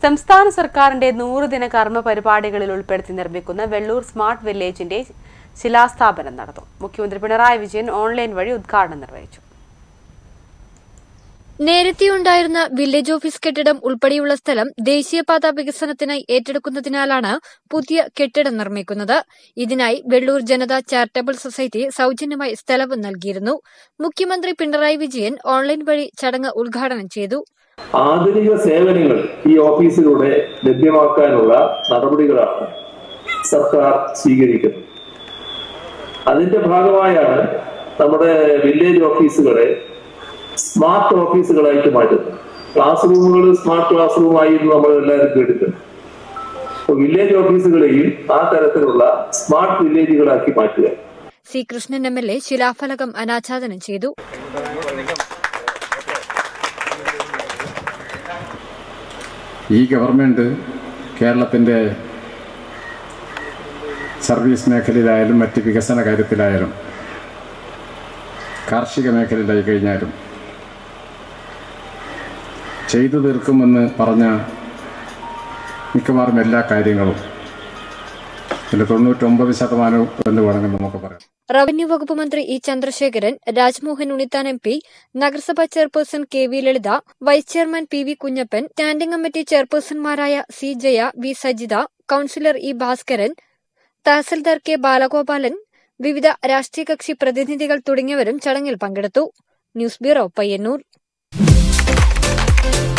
സംസ്ഥാന സർക്കാരിന്റെ നൂറുദിന കർമ്മ പരിപാടികളിൽ ഉൾപ്പെടുത്തി നിർമ്മിക്കുന്ന വെള്ളൂർ സ്മാർട്ട് വില്ലേജിന്റെ ശിലാസ്ഥാപനം നടന്നു മുഖ്യമന്ത്രി പിണറായി വിജയൻ ഓൺലൈൻ വഴി ഉദ്ഘാടനം നിർവഹിച്ചു നേരത്തെയുണ്ടായിരുന്ന വില്ലേജ് ഓഫീസ് കെട്ടിടം ഉൾപ്പെടെയുള്ള സ്ഥലം ദേശീയപാത വികസനത്തിനായി ഏറ്റെടുക്കുന്നതിനാലാണ് പുതിയ കെട്ടിടം നിർമ്മിക്കുന്നത് ഇതിനായി വെള്ളൂർ ജനത ചാരിറ്റബിൾ സൊസൈറ്റി സൌജന്യമായി സ്ഥലവും നൽകിയിരുന്നു മുഖ്യമന്ത്രി പിണറായി വിജയൻ ഓൺലൈൻ വഴി ചടങ്ങ് ഉദ്ഘാടനം ചെയ്തു ആധുനിക സേവനങ്ങൾ ഈ ഓഫീസിലൂടെ ലഭ്യമാക്കാനുള്ള നടപടികളാണ് സർക്കാർ സ്വീകരിക്കുന്നത് അതിന്റെ ഭാഗമായാണ് നമ്മുടെ വില്ലേജ് ഓഫീസുകളെ സ്മാർട്ട് ഓഫീസുകളായിട്ട് മാറ്റുന്നത് ക്ലാസ് റൂമുകൾ സ്മാർട്ട് ക്ലാസ് റൂമായിരുന്നു നമ്മൾ എല്ലാവരും കേട്ടിട്ടുണ്ട് അപ്പോൾ വില്ലേജ് ഓഫീസുകളെയും ആ തരത്തിലുള്ള സ്മാർട്ട് വില്ലേജുകളാക്കി മാറ്റുക C Krishnan M L A ശിലാഫലകം അനാച്ഛാദനം ചെയ്തു ഈ ഗവൺമെൻറ് കേരളത്തിൻ്റെ സർവീസ് മേഖലയിലായാലും മറ്റ് വികസന കാര്യത്തിലായാലും കാർഷിക മേഖലയിലായി കഴിഞ്ഞാലും ചെയ്തു തീർക്കുമെന്ന് പറഞ്ഞ മിക്കവാറും എല്ലാ കാര്യങ്ങളും ഇതിൻ്റെ തൊണ്ണൂറ്റൊമ്പത് ശതമാനവും എന്ന് വേണമെങ്കിൽ നമുക്ക് പറയാം റവന്യൂ വകുപ്പ് മന്ത്രി E Chandrasekharan Rajmohan Unnithan M P നഗരസഭാ chairperson K V Lalitha vice chairman P V Kunhappan standing committee ചെയർപേഴ്സൺമാരായ C Jaya V Sajitha councillor E Bhaskaran തഹസിൽദാർ കെ ബാലഗോപാലൻ വിവിധ രാഷ്ട്രീയ കക്ഷി പ്രതിനിധികൾ തുടങ്ങിയവരും ചടങ്ങിൽ പങ്കെടുത്തു ന്യൂസ് ബ്യൂറോ പയ്യന്നൂർ